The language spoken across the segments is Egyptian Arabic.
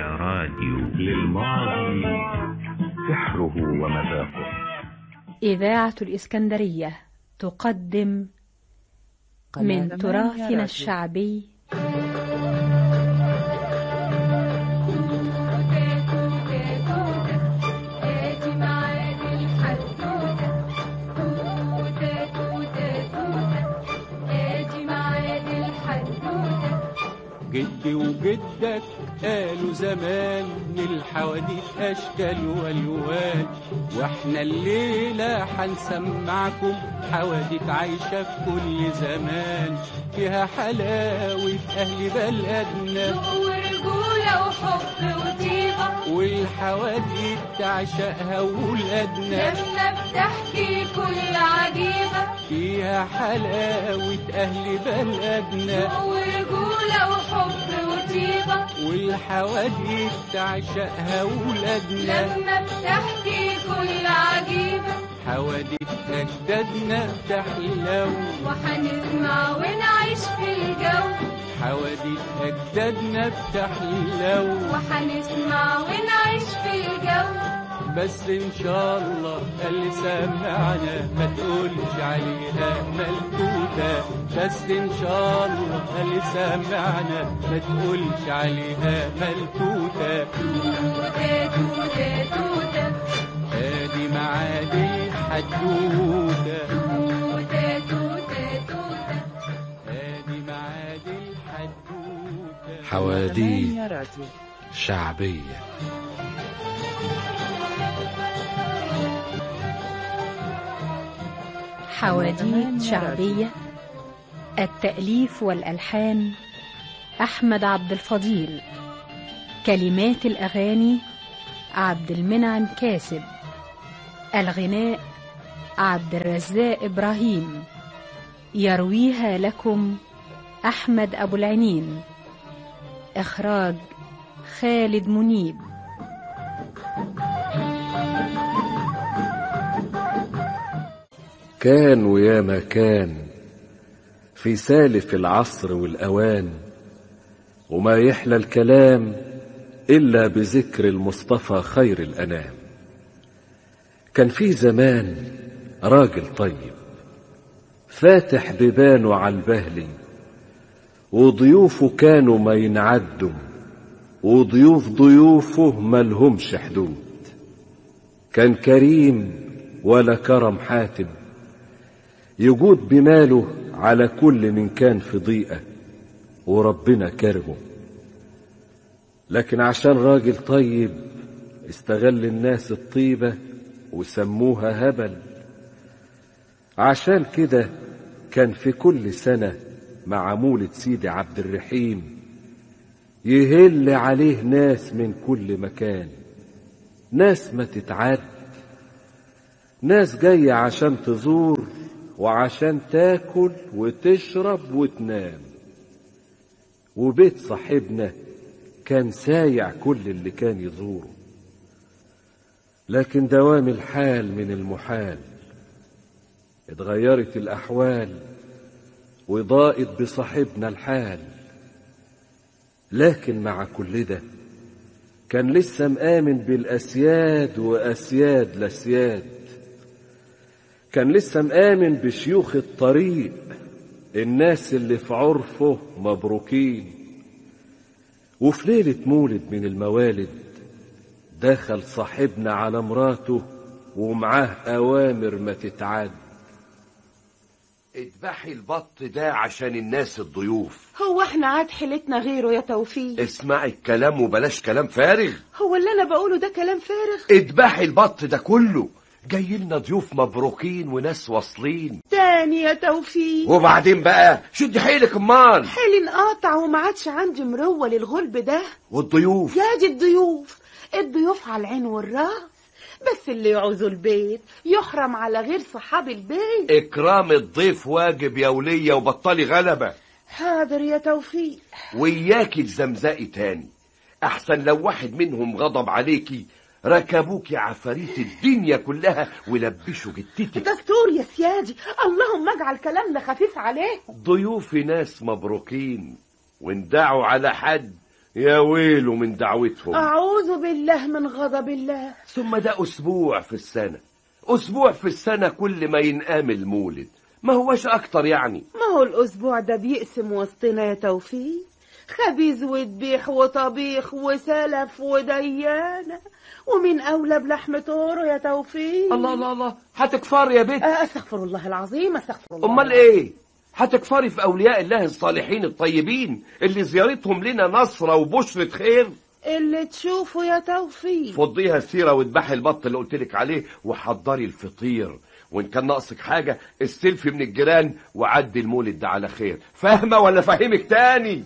يا راديو للماضي سحره ومذاقه إذاعة الإسكندرية تقدم من قناة تراثنا راديو. الشعبي جدي وجدك قالوا زمان الحواديت اشكال والوان واحنا الليله هنسمعكم حواديت عايشه في كل زمان فيها حلاوه اهل بلدنا ورجولة وحب وطيبة والحواديت تعشقها ولادنا لما بتحكي كل عجيبة فيها حلاوه اهل بلدنا ورجولة وحب وطيبة والحواديت تعشقها ولادنا لما بتحكي كل عجيبة حواديت أجدادنا تحلو وحنسمع ونعيش في الجو حواديت أجدادنا بتحلو وحنسمع ونعيش في الجو بس إن شاء الله اللي سمعنا ما تقولش عليها ملكوتة بس إن شاء الله اللي سمعنا ما تقولش عليها ملكوتة توتة توتة توتة ادي معادي الحدوتة توتة توتة توتة ادي معادي الحدوتة حواديت يا راديو شعبية حواديت شعبية التأليف والألحان أحمد عبد الفضيل كلمات الأغاني عبد المنعم كاسب الغناء عبد الرزاق إبراهيم يرويها لكم أحمد أبو العنين إخراج خالد منيب كان ويا ما كان في سالف العصر والأوان وما يحلى الكلام إلا بذكر المصطفى خير الأنام كان في زمان راجل طيب فاتح بيبانه على البهلي وضيوفه كانوا ما ينعدوا وضيوف ضيوفه ملهمش حدود كان كريم ولا كرم حاتم يجود بماله على كل من كان في ضيقة وربنا كرمه لكن عشان راجل طيب استغل الناس الطيبة وسموها هبل عشان كده كان في كل سنة مع مولد سيدي عبد الرحيم يهل عليه ناس من كل مكان ناس ما تتعد ناس جاية عشان تزور وعشان تاكل وتشرب وتنام وبيت صاحبنا كان سايع كل اللي كان يزوره لكن دوام الحال من المحال اتغيرت الأحوال وضاقت بصاحبنا الحال لكن مع كل ده كان لسه مآمن بالأسياد وأسياد لأسياد كان لسه مآمن بشيوخ الطريق الناس اللي في عرفه مبروكين وفي ليلة مولد من الموالد دخل صاحبنا على مراته ومعاه أوامر ما تتعد اذبحي البط ده عشان الناس الضيوف هو احنا عاد حيلتنا غيره يا توفيق اسمعي الكلام وبلاش كلام فارغ هو اللي انا بقوله ده كلام فارغ اذبحي البط ده كله جاي لنا ضيوف مبروكين وناس واصلين تاني يا توفيق وبعدين بقى شد حيلك امال حيلي انقطع وما عادش عندي مروه للغلب ده والضيوف يا دي الضيوف الضيوف على العين والراس بس اللي يعوزوا البيت يحرم على غير صحاب البيت اكرام الضيف واجب يا ولية وبطلي غلبة حاضر يا توفيق وياكي تزمزقي تاني احسن لو واحد منهم غضب عليكي ركبوكي عفاريت الدنيا كلها ولبشوا جتتك دستور يا سيادي اللهم اجعل كلامنا خفيف عليهم ضيوفي ناس مبروكين وندعوا على حد يا ويله من دعوتهم أعوذ بالله من غضب الله ثم ده أسبوع في السنة أسبوع في السنة كل ما ينقام المولد ما هوش أكتر يعني ما هو الأسبوع ده بيقسم وسطنا يا توفيق خبيز وذبيح وطبيخ وسلف وديانة ومن أولى بلحم طوره يا توفيق الله الله الله هتكفر يا بنت آه، أستغفر الله العظيم أستغفر الله أمال إيه هتكفري في أولياء الله الصالحين الطيبين اللي زيارتهم لنا نصرة وبشرة خير اللي تشوفه يا توفيق فضيها السيرة واذبحي البط اللي قلتلك عليه وحضري الفطير وإن كان ناقصك حاجة استلفي من الجيران وعدي المولد ده على خير فاهمة ولا فاهمك تاني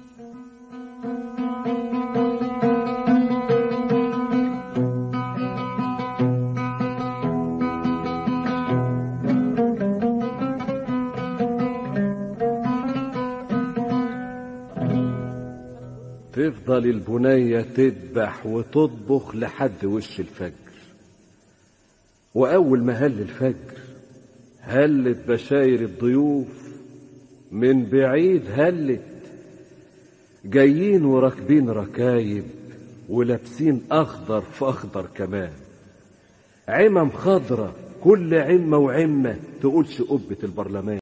تفضل البنية تذبح وتطبخ لحد وش الفجر وأول ما هل الفجر هلت بشاير الضيوف من بعيد هلت جايين وراكبين ركايب ولابسين أخضر في أخضر كمان عمم خضرة كل عمة وعمة تقولش قبة البرلمان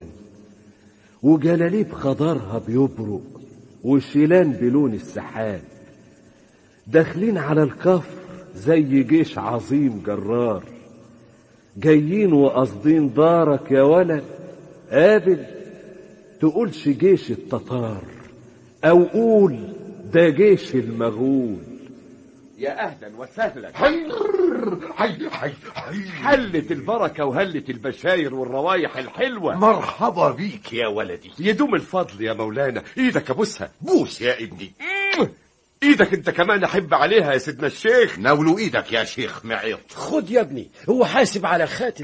وجلاليب خضرها بيبرق وشيلان بلون السحاب داخلين على الكفر زي جيش عظيم جرار جايين وقاصدين دارك يا ولد قابل تقولش جيش التتار او قول ده جيش المغول يا أهلا وسهلا حي حي حي حي حلت البركة وهلت البشاير والروايح الحلوة مرحبا بيك يا ولدي يدوم الفضل يا مولانا ايدك ابوسها بوس يا ابني ايدك انت كمان احب عليها يا سيدنا الشيخ ناولوا ايدك يا شيخ معيط خد يا ابني هو حاسب على خاتم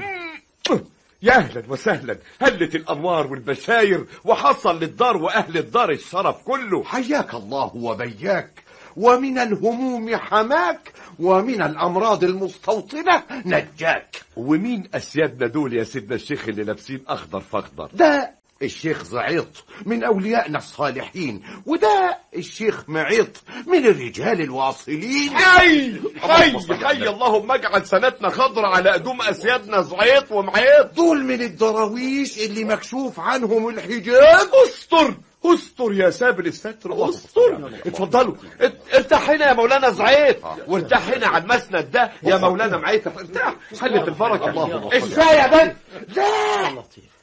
يا اهلا وسهلا هلت الانوار والبشاير وحصل للدار واهل الدار الشرف كله حياك الله وبياك ومن الهموم حماك ومن الأمراض المستوطنة نجاك ومين اسيادنا دول يا سيدنا الشيخ اللي لابسين اخضر فاخضر ده الشيخ زعيط من أوليائنا الصالحين وده الشيخ معيط من الرجال الواصلين حي حي اللهم صل على حي النبي. اللهم اجعل سنتنا خضرة على قدوم اسيادنا زعيط ومعيط دول من الدراويش اللي مكشوف عنهم الحجاب استر استر يا سابل الستر استر اتفضلوا ات- ارتاح هنا يا مولانا زعيط وارتاح هنا على المسند ده يا مولانا معيط ارتاح حلت البركه اللهم صل ازاي يا بنت لا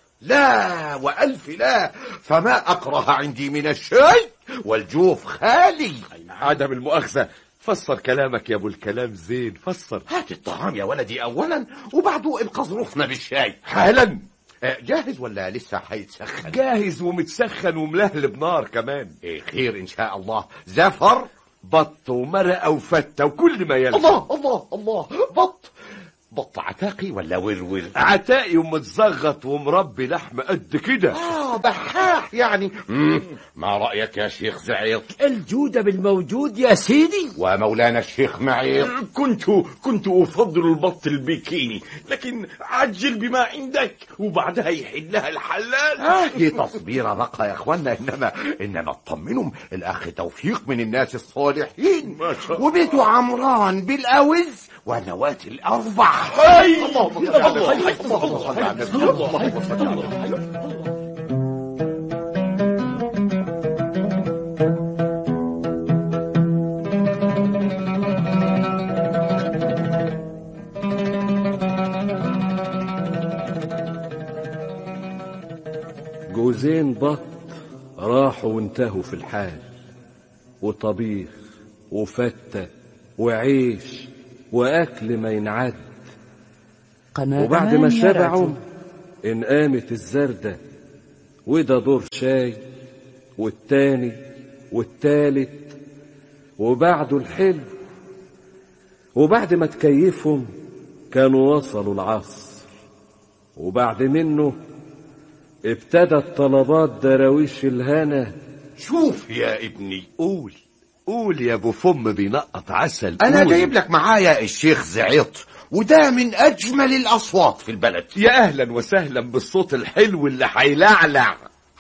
لا وألف لا فما أكره عندي من الشاي والجوف خالي عدم المؤاخذه فسر كلامك يا ابو الكلام زين فسر هات الطعام يا ولدي أولا وبعده ابقى ظروفنا بالشاي حالا آه، جاهز ولا لسه هيتسخن جاهز ومتسخن وملهلب نار كمان إيه خير إن شاء الله زفر بط ومرقه وفته وكل ما يلزم الله الله الله بط بط عتاقي ولا ورور عتائي ومتزغط ومربي لحم قد كده آه بحاح يعني مم، ما رأيك يا شيخ زعيط الجودة بالموجود يا سيدي ومولانا الشيخ معيط كنت كنت أفضل البط البيكيني لكن عجل بما عندك وبعدها يحلها الحلال هذه تصبيرة بقى يا اخوانا انما انما اطمنهم الاخ توفيق من الناس الصالحين ما شاء الله. وبيته عمران بالاوز ونواة الاربع حي اللهم صل على النبي. اللهم صل على النبي. اللهم صل على النبي. جوزين بط راحوا وانتهوا في الحال وطبيخ وفتة وعيش وأكل ما ينعد وبعد ما شبعوا إن قامت الزردة وده دور شاي والتاني والتالت وبعده الحلو وبعد ما تكيفهم كانوا وصلوا العصر وبعد منه ابتدت طلبات دراويش الهنا شوف يا ابني قول قول يا ابو فم بينقط عسل انا قول. جايب لك معايا الشيخ زعيط وده من اجمل الاصوات في البلد يا اهلا وسهلا بالصوت الحلو اللي هيلعلع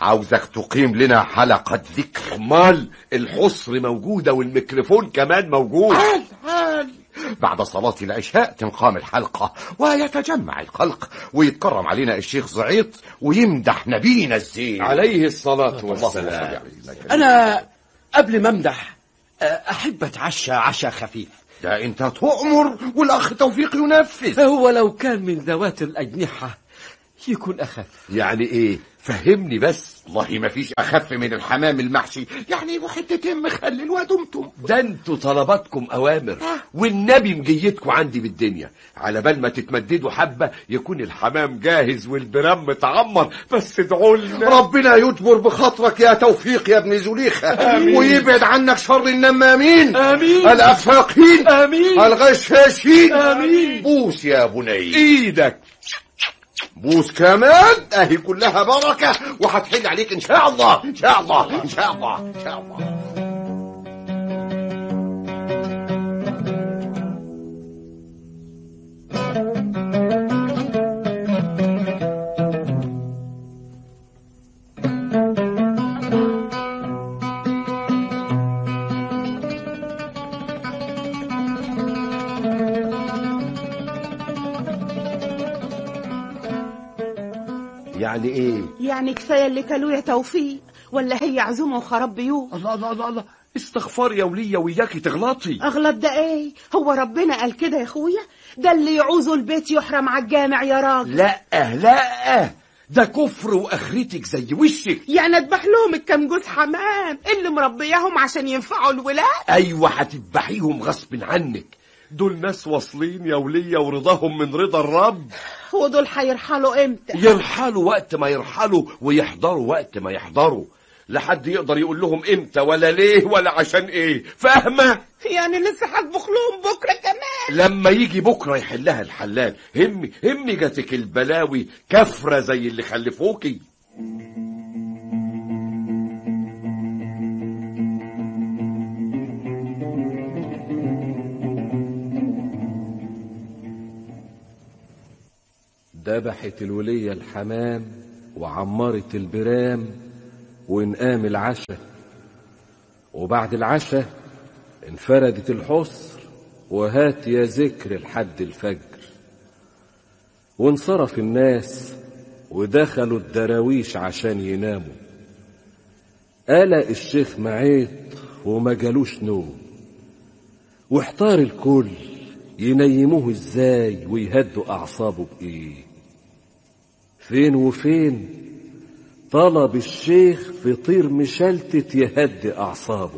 عاوزك تقيم لنا حلقة ذكر امال الحصر موجودة والميكروفون كمان موجود عال عال بعد صلاة العشاء تنقام الحلقة ويتجمع الخلق ويتكرم علينا الشيخ زعيط ويمدح نبينا الزين عليه الصلاة اللهم صل والسلام عليه. أنا قبل ما أمدح أه، أحب أتعشى عشاء خفيف ده انت تؤمر والاخ توفيق ينفذ فهو لو كان من ذوات الأجنحة يكون أخف يعني ايه فهمني بس والله ما فيش اخف من الحمام المحشي يعني وحتتين مخلل ودمتم ده انتوا طلباتكم اوامر والنبي مجيتكم عندي بالدنيا على بال ما تتمددوا حبه يكون الحمام جاهز والبرام متعمر بس ادعوا لنا ربنا يجبر بخاطرك يا توفيق يا ابن زليخة ويبعد عنك شر النمامين آمين. الأفاقين آمين. الغشاشين آمين. بوس يا بني ايدك بوس كمان اهي كلها بركة وهتحل عليك ان شاء الله ان شاء الله ان شاء الله ان شاء الله يعني ايه يعني كفاية اللي كلوه يا توفيق ولا هي عزومة وخراب بيوت الله الله الله الله استغفار يا ولية وياكي تغلطي أغلط ده إيه هو ربنا قال كده يا أخويا ده اللي يعوزه البيت يحرم على الجامع يا راجل لا لا ده كفر واخرتك زي وشك يعني اذبح لهم الكام جوز حمام اللي مربياهم عشان ينفعوا الولاد ايوه هتذبحيهم غصب عنك دول ناس واصلين يا ولية ورضاهم من رضا الرب ودول هيرحلوا امتى يرحلوا وقت ما يرحلوا ويحضروا وقت ما يحضروا لا حد يقدر يقول لهم امتى ولا ليه ولا عشان ايه فاهمه يعني لسه هطبخ لهم بكره كمان لما يجي بكره يحلها الحلال همي همي جاتك البلاوي كفره زي اللي خلفوكي ذبحت الولية الحمام وعمرت البرام وانقام العشاء وبعد العشاء انفردت الحصر وهات يا ذكر لحد الفجر وانصرف الناس ودخلوا الدراويش عشان يناموا قلق الشيخ معيط وما جالوش نوم واحتار الكل ينيموه ازاي ويهدوا اعصابه بايه فين وفين طلب الشيخ فطير مشلتت يهدي اعصابه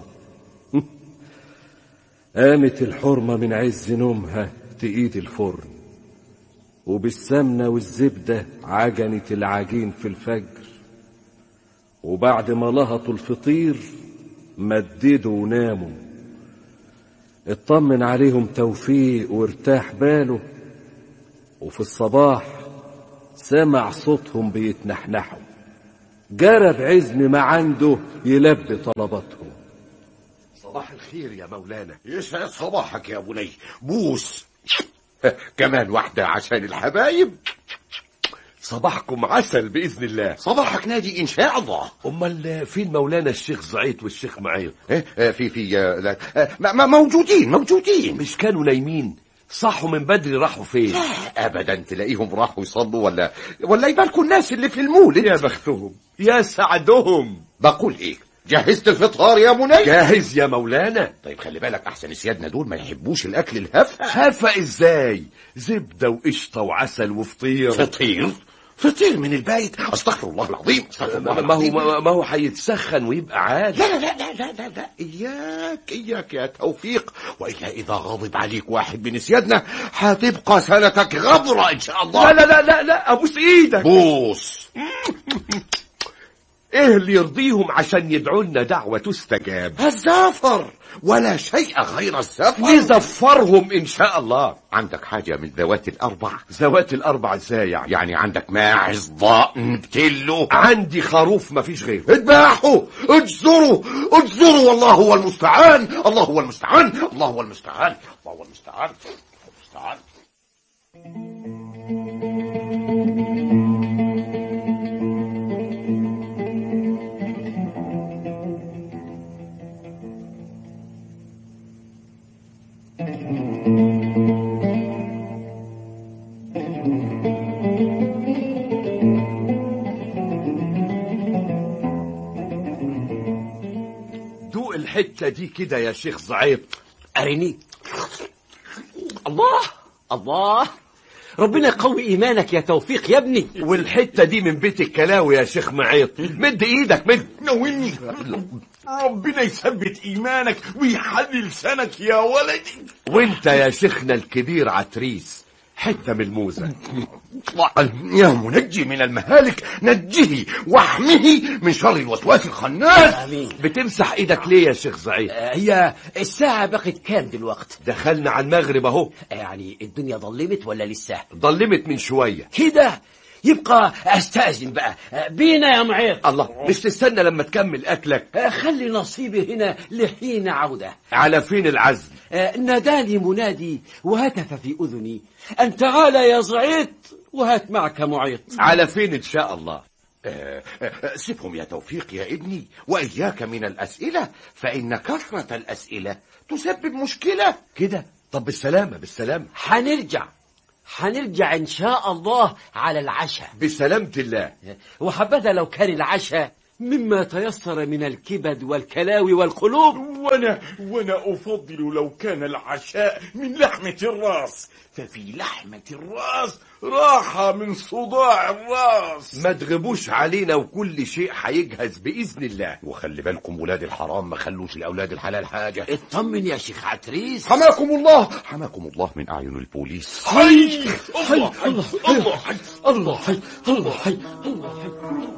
قامت الحرمة من عز نومها تقيد الفرن وبالسمنة والزبدة عجنت العجين في الفجر وبعد ما لهطوا الفطير مددوا وناموا اطمن عليهم توفيق وارتاح باله وفي الصباح سمع صوتهم بيتنحنحوا جرى بعزم ما عنده يلبي طلباتهم صباح الخير يا مولانا يسعد صباحك يا بني بوس كمان واحدة عشان الحبايب صباحكم عسل باذن الله صباحك نادي ان شاء الله امال فين مولانا الشيخ زعيط والشيخ معيط إيه؟ آه، في في آه، لا آه، ما- ما- موجودين موجودين مش كانوا نايمين صحوا من بدري راحوا فين ابدا تلاقيهم راحوا يصلوا ولا ولا يبالكوا الناس اللي في المولد يا بختهم يا سعدهم بقول ايه جهزت الفطار يا منى جاهز يا مولانا طيب خلي بالك احسن سيادنا دول ما يحبوش الاكل الهفه هفا ازاي زبده وقشطه وعسل وفطير فطير فطير من البيت استغفر الله العظيم استغفر الله ما ما هو العظيم. ما ما هو هيتسخن ويبقى عادي لا لا لا لا لا لا, لا. إياك إياك يا توفيق وإلا إذا غضب عليك واحد من سيادنا هتبقى سنتك غبرة إن شاء الله لا لا لا لا لا ابوس ايدك بوس ايه اللي يرضيهم عشان يدعوا لنا دعوه تستجاب الزفر ولا شيء غير الزفر نزفرهم ان شاء الله عندك حاجة من ذوات الأربع ذوات الاربع ازاي يعني يعني عندك ماعز ضأن بتلو عندي خروف ما فيش غيره اذبحوا اجزروا اجزروا والله هو المستعان الله هو المستعان الله هو المستعان الله هو المستعان المستعان دوق الحتة دي كده يا شيخ زعيط أرني الله الله ربنا يقوي إيمانك يا توفيق يا ابني والحتة دي من بيت الكلاوي يا شيخ معيط مد ايدك مد ناولني ربنا يثبت ايمانك ويحلل لسانك يا ولدي وانت يا شيخنا الكبير عتريس حتة من الموزة يا منجي من المهالك نجه واحمه من شر الوسواس الخناس آمين بتمسح ايدك ليه يا شيخ زعيط آه، هي الساعة بقت كام دلوقت دخلنا على المغرب اهو آه، يعني الدنيا ظلمت ولا لسه ضلمت من شوية كده يبقى استأذن بقى آه، بينا يا معيط الله مش تستنى لما تكمل اكلك آه، خلي نصيبي هنا لحين عودة على فين العزم آه، ناداني منادي وهتف في أذني أن تعال يا زعيط وهات معك معيط على فين ان شاء الله آه، آه، سبهم يا توفيق يا ابني وإياك من الأسئلة فإن كثرة الأسئلة تسبب مشكلة كده طب بالسلامة بالسلامة حنرجع حنرجع إن شاء الله على العشاء بسلامة الله وحبذا لو كان العشاء مما تيسر من الكبد والكلاوي والقلوب وانا وانا افضل لو كان العشاء من لحمة الراس ففي لحمة الراس راحة من صداع الراس ما تغبوش علينا وكل شيء هيجهز بإذن الله وخلي بالكم ولاد الحرام ما خلوش لأولاد الحلال حاجة اطمن يا شيخ عتريس حماكم الله حماكم الله من أعين البوليس حي الله حي الله حي الله حي الله حي الله حي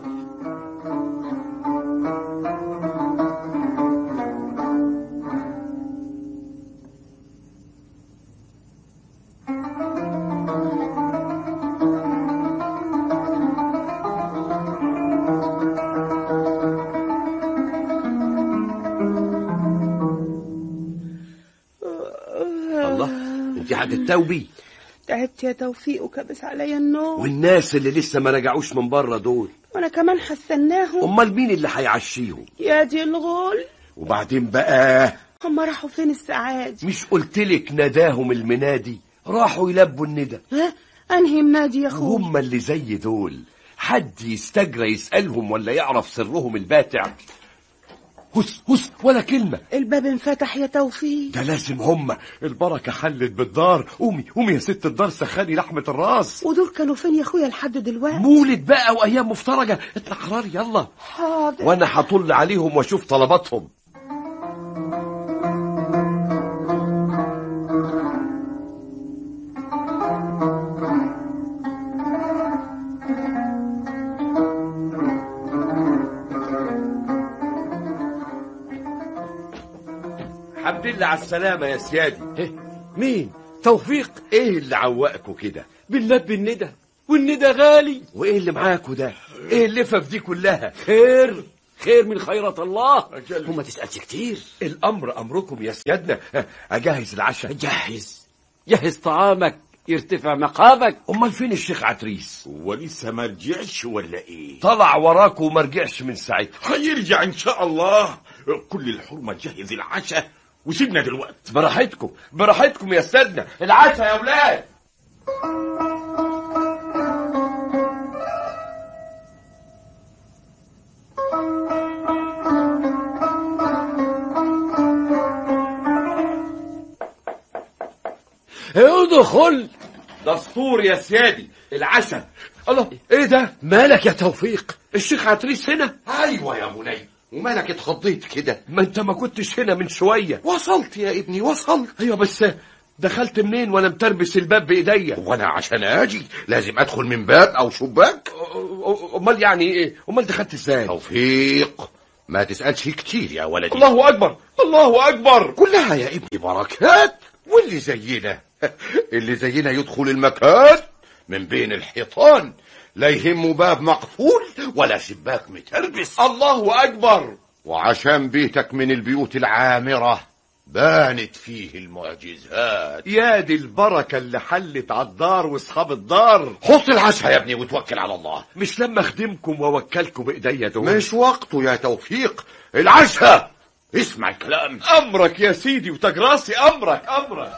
الله انت هتتوبي تعبت يا توفيق وكبس عليا النوم والناس اللي لسه ما رجعوش من بره دول وانا كمان هستناهم امال مين اللي هيعشيهم يا دي الغول وبعدين بقى هم راحوا فين الساعات مش قلتلك ناداهم المنادي راحوا يلبوا الندى ها انهي منادي يا اخوي هم اللي زي دول حد يستجرى يسألهم ولا يعرف سرهم الباتع هس هس ولا كلمة الباب انفتح يا توفيق ده لازم هم البركة حلت بالدار قومي قومي يا ست الدار سخاني لحمة الراس ودول كانوا فين يا اخويا لحد دلوقتي مولد بقى وأيام مفترجة اطلع حرار يلا حاضر وأنا هطل عليهم وأشوف طلباتهم الحمد لله على السلامة يا سيادي إيه، مين توفيق ايه اللي عوقكوا كده باللب الندى والندى غالي وايه اللي معاكوا ده ايه اللفف دي كلها خير خير من خيرات الله أجل. وما تسألش كتير الامر امركم يا سيادنا اجهز العشاء جهز جهز طعامك يرتفع مقامك امال فين الشيخ عتريس ولسه ما رجعش ولا ايه طلع وراكم وما رجعش من ساعتها هيرجع ان شاء الله كل الحرمة جهز العشاء وسيبنا دلوقتي براحتكم براحتكم يا سيادنا العشاء يا اولاد ادخل دستور يا سيادي العشاء الله ايه ده مالك يا توفيق الشيخ عتريس هنا أيوة يا مني ومالك اتخضيت كده ما انت ما كنتش هنا من شويه وصلت يا ابني وصلت ايوه بس دخلت منين وانا متربس الباب بايديا وانا عشان اجي لازم ادخل من باب او شباك امال يعني ايه امال دخلت ازاي توفيق ما تسألش كتير يا ولدي الله اكبر الله اكبر كلها يا ابني بركات واللي زينا اللي زينا يدخل المكان من بين الحيطان لا يهمه باب مقفول ولا شباك متربس الله اكبر وعشان بيتك من البيوت العامرة بانت فيه المعجزات يا دي البركه اللي حلت على الدار واصحاب الدار حط العشاء يا ابني وتوكل على الله مش لما اخدمكم واوكلكم بايديا دول مش وقته يا توفيق العشاء اسمع الكلام امرك يا سيدي وتاج راسي امرك امرك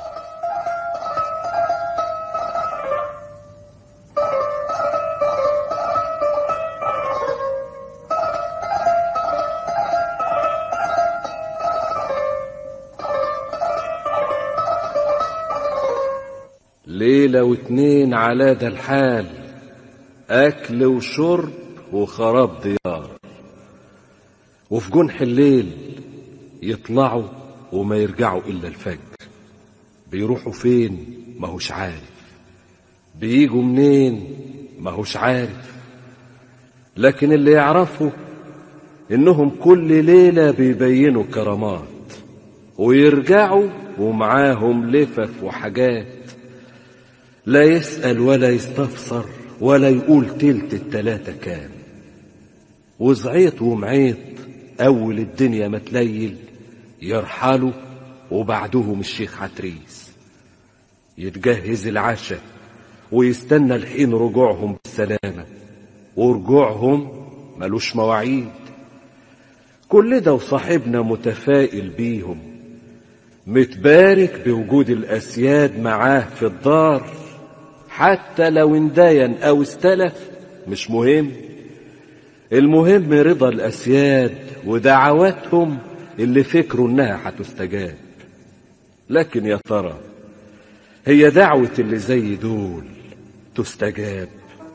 ليلة واتنين على ده الحال أكل وشرب وخراب ديار وفي جنح الليل يطلعوا وما يرجعوا إلا الفجر بيروحوا فين ماهوش عارف بيجوا منين ماهوش عارف لكن اللي يعرفه إنهم كل ليلة بيبينوا كرامات ويرجعوا ومعاهم لفف وحاجات لا يسأل ولا يستفسر ولا يقول تلت التلاتة كام وزعيط ومعيط أول الدنيا ما تليل يرحلوا وبعدهم الشيخ عتريس يتجهز العشاء ويستنى الحين رجوعهم بالسلامة ورجوعهم ملوش مواعيد كل ده وصاحبنا متفائل بيهم متبارك بوجود الأسياد معاه في الدار حتى لو اندين أو استلف مش مهم المهم رضا الأسياد ودعواتهم اللي فكروا إنها هتستجاب لكن يا ترى هي دعوة اللي زي دول تستجاب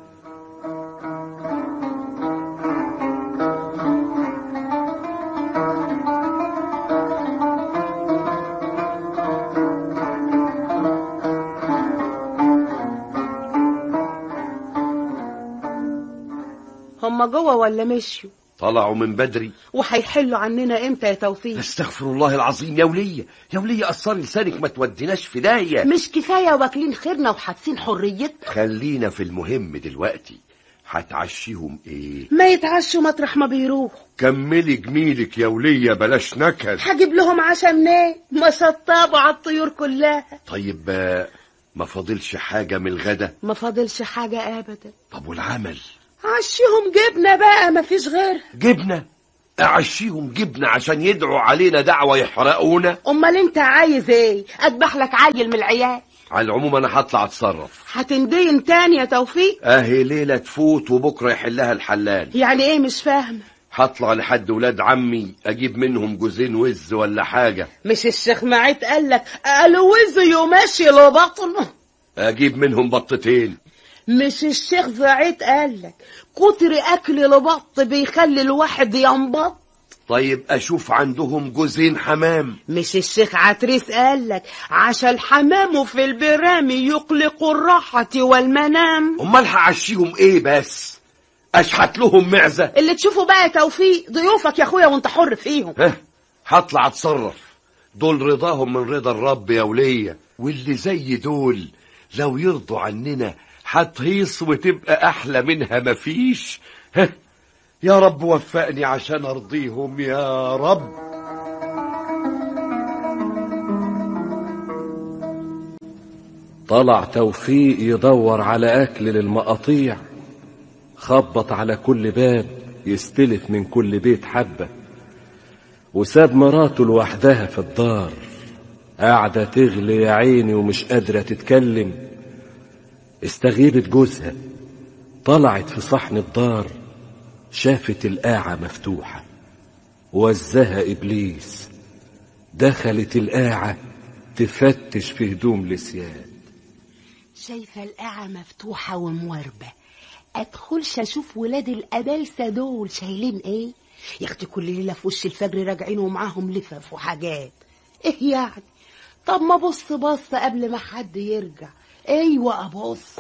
هما جوه ولا مشيوا طلعوا من بدري وهيحلوا عننا امتى يا توفيق استغفر الله العظيم يا ولية يا ولية قصري لسانك ما توديناش في داهية مش كفايه واكلين خيرنا وحابسين حريتنا خلينا في المهم دلوقتي هتعشيهم ايه ما يتعشوا مطرح ما بيروحوا كملي جميلك يا ولية بلاش نكد هجيب لهم عشاء منين ما شطبوا على الطيور كلها طيب آه، ما فاضلش حاجة من الغدا ما فاضلش حاجه ابدا طب والعمل عشيهم جبنه بقى ما فيش غيرها جبنة أعشيهم جبنة عشان يدعوا علينا دعوة يحرقونا امال انت عايز ايه اذبح لك عيل من العيال على العموم أنا هطلع أتصرف هتندين تاني يا توفيق أهي ليلة تفوت وبكرة يحلها الحلال يعني ايه مش فاهمه هطلع لحد ولاد عمي أجيب منهم جوزين وز ولا حاجة مش الشيخ معيط قال لك قالوا وزي يمشي له بطنه أجيب منهم بطتين مش الشيخ زعيت قال لك كتر اكل لبط بيخلي الواحد ينبط طيب أشوف عندهم جوزين حمام مش الشيخ عتريس قال لك عشان الحمام في البرام يقلق الراحة والمنام أمال هعشيهم إيه بس أشحت لهم معزة اللي تشوفه بقى يا توفيق ضيوفك يا اخويا وانت حر فيهم ها هطلع أتصرف دول رضاهم من رضا الرب يا ولية واللي زي دول لو يرضوا عننا هتهيص وتبقى أحلى منها مفيش ها يا رب وفقني عشان أرضيهم يا رب طلع توفيق يدور على أكل للمقاطيع خبط على كل باب يستلف من كل بيت حبة وساب مراته لوحدها في الدار قاعدة تغلي يا عيني ومش قادرة تتكلم استغيبت جوزها طلعت في صحن الدار شافت القاعة مفتوحة وزها إبليس دخلت القاعة تفتش في هدوم لسياد شايفة القاعة مفتوحة ومواربة أدخلش أشوف ولاد الأبلسة دول شايلين إيه يا أختي كل ليلة في وش الفجر راجعين ومعاهم لفف وحاجات إيه يعني طب ما بص بص قبل ما حد يرجع أيوة أبص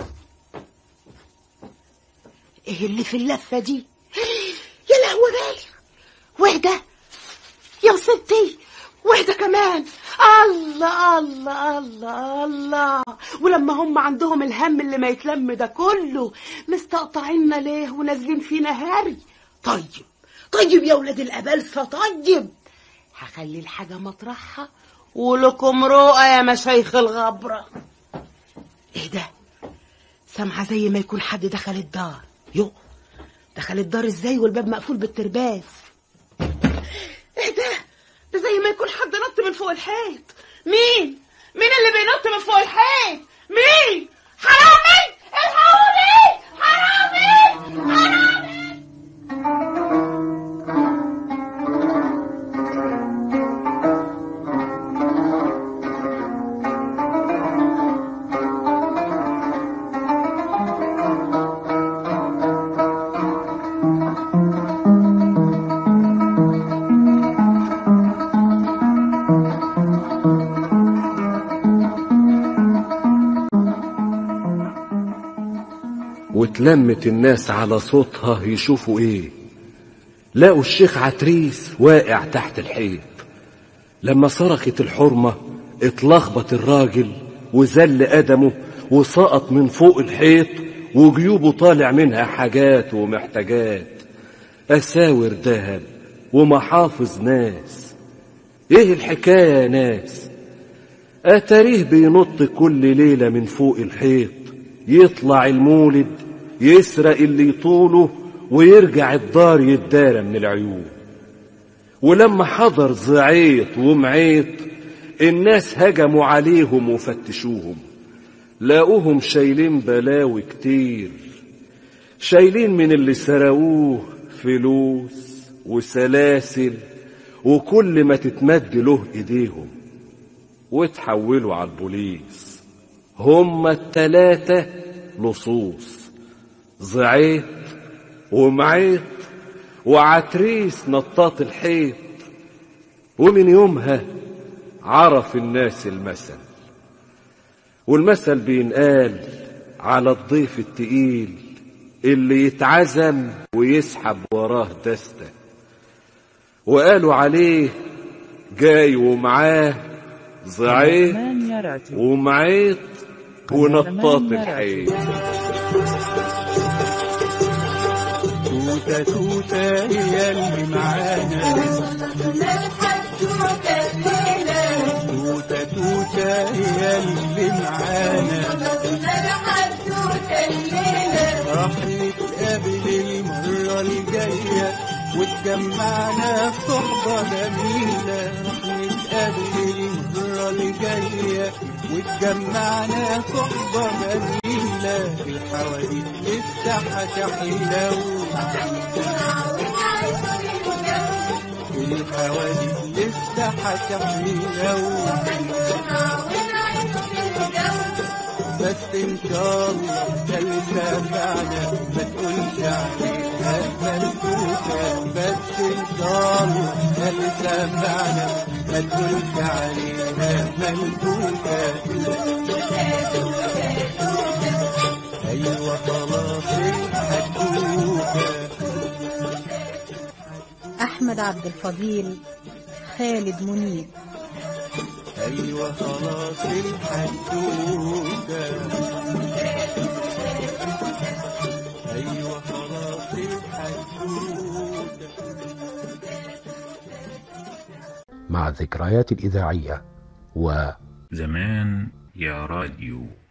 إيه اللي في اللفة دي يا لهوي بالي وحدة يا ستي وحدة كمان الله الله الله الله ولما هم عندهم الهم اللي ما يتلم ده كله مستقطعيننا ليه ونازلين فينا هاري طيب طيب يا ولاد الأبلسة طيب هخلي الحاجة مطرحها ولكم رؤى يا مشايخ الغبرة ايه ده سامعة زي ما يكون حد دخل الدار يو دخل الدار ازاي والباب مقفول بالترباس ايه ده ده زي ما يكون حد نط من فوق الحيط مين مين اللي بينط من فوق الحيط مين حرامي الحقوني حرامي حرامي واتلمت الناس على صوتها يشوفوا ايه لقوا الشيخ عتريس واقع تحت الحيط لما صرخت الحرمة اتلخبط الراجل وزل قدمه وسقط من فوق الحيط وجيوبه طالع منها حاجات ومحتاجات أساور ذهب ومحافظ ناس ايه الحكاية يا ناس أتاريه بينط كل ليلة من فوق الحيط يطلع المولد يسرق اللي يطوله ويرجع الدار يتدارى من العيون ولما حضر زعيط ومعيط الناس هجموا عليهم وفتشوهم لاقوهم شايلين بلاوي كتير شايلين من اللي سرقوه فلوس وسلاسل وكل ما تتمد له ايديهم وتحولوا على البوليس هما التلاتة لصوص زعيط ومعيط وعتريس نطاط الحيط ومن يومها عرف الناس المثل والمثل بينقال على الضيف التقيل اللي يتعزم ويسحب وراه دستة وقالوا عليه جاي ومعاه زعيط ومعيط ونطاط الحيط توتة توتة هي اللي معانا توتة توتة هي اللي معانا راح نتقابل المرة الجاية واتجمعنا في صحبة جميلة راح نتقابل المرة الجاية واتجمعنا في صحبة جميلة الحواديت لسه هتحلو الحواديت لسه هتحلو بس ان شاء الله ده اللي سمعنا ما تقولش عليها ملكوكة بس ان شاء الله ده اللي سمعنا ما تقولش عليها ملكوكة ايوه خلاص الحدوكة أحمد عبد الفضيل خالد منيب ايوه خلاص الحدوكة ايوه خلاص الحدوكة مع الذكريات الإذاعية و زمان يا راديو